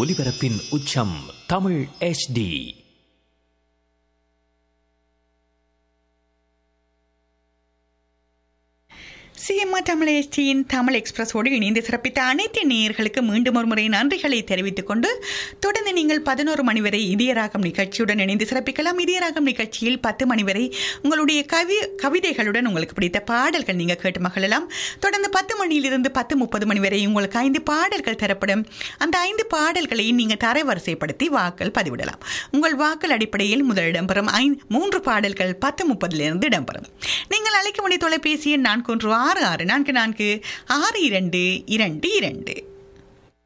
ஒலிபரப்பின் உச்சம் Tamil HD CMR Tamil எஸ்டியின் தமிழ் எக்ஸ்பிரஸோடு இணைந்து சிறப்பித்த அனைத்து நேயர்களுக்கு மீண்டும் ஒரு முறை நன்றிகளை தெரிவித்துக் கொண்டு தொடர்ந்து நீங்கள் பதினோரு மணி வரை இதயராகம் நிகழ்ச்சியுடன் இணைந்து சிறப்பிக்கலாம் இதயராகம் நிகழ்ச்சியில் பத்து மணி வரை உங்களுடைய கவி கவிதைகளுடன் உங்களுக்கு பிடித்த பாடல்கள் நீங்கள் கேட்டு மகிழலாம் தொடர்ந்து பத்து மணியிலிருந்து பத்து முப்பது மணி வரை உங்களுக்கு ஐந்து பாடல்கள் தரப்படும் அந்த ஐந்து பாடல்களை நீங்கள் தரவரிசைப்படுத்தி வாக்கள் பதிவிடலாம் உங்கள் வாக்கள் அடிப்படையில் முதல் இடம்பெறும் ஐந்து மூன்று பாடல்கள் பத்து முப்பதிலிருந்து இடம்பெறும் நீங்கள் அழைக்க வேண்டிய தொலைபேசி எண் நான்கு ஒன்று ஆறு ஆறு நான்கு நான்கு ஆறு இரண்டு இரண்டு இரண்டு